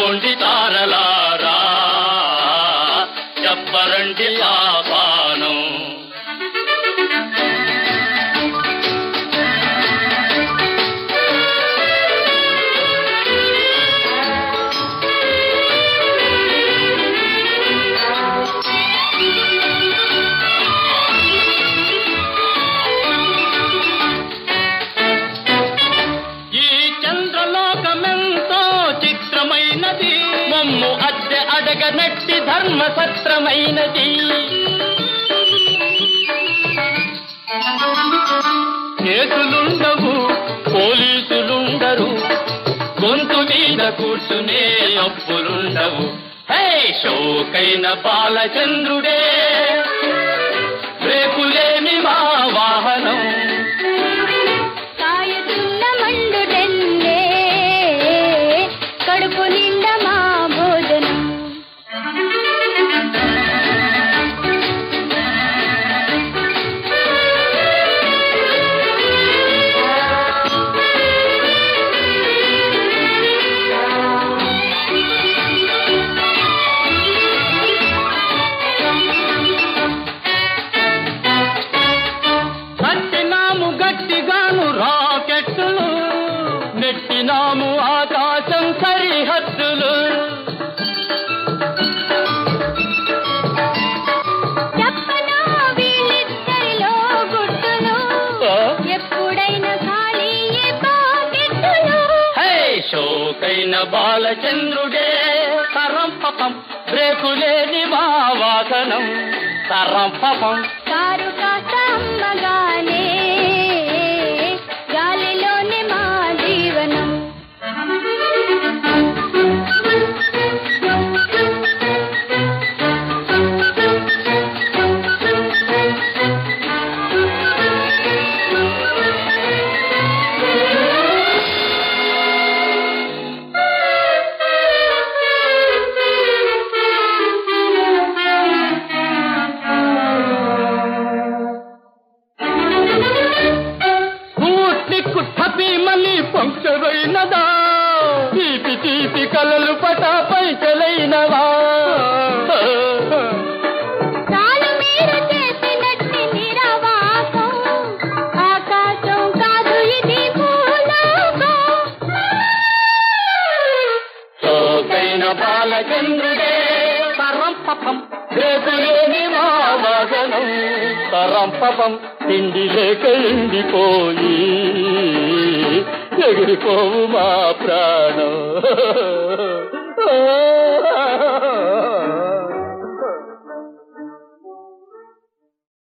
మేల్కోండి తారలారా చెప్పరండి ఆహ్వానం ఈ చంద్రలోకమెంతో చిత్రమైనది మమ్ము అద్దె అడగనట్టి ధర్మ సత్రమైనది కేసులుండవు పోలీసులుండరు గొంతు మీద కూర్చునే అప్పులుండవు హే షోకైన బాలచంద్రుడే రేపులేని మా వాహనం కాయుతున్న మండుటెల్లే కడుపు నిండా మా భోజనం కట్టినాము గట్టిగాను రాకెట్టులు నెట్టినాము ఆకాశం సరిహద్దులు చెప్పనా వీళ్ళిద్దరిలో గుట్టులు ఎప్పుడైనా ఖాళీ ఏ పాకెట్టులు హే షోకైన బాలచంద్రుడే తరం పపం బ్రేకులేని మా వాసనం తరం పపం కారు కాస్త అమ్మగానే గాలిలోనే మా జీవనం కూట్నిక్కు మళ్ళీ పంక్చర్ అయినదా తీపి తీపి కలలు పటా పైకలైనవా చాలు మీరు చేసినట్టి నిరవాకం ఆకాశం కాదు ఇది భూలోకం సోకైన బాలచంద్రుడే తరం పపం రేపులేని మా వాసనం తరం పపం తిండి లేక ఎండిపోయి ఎగిరిపోవు మా ప్రాణం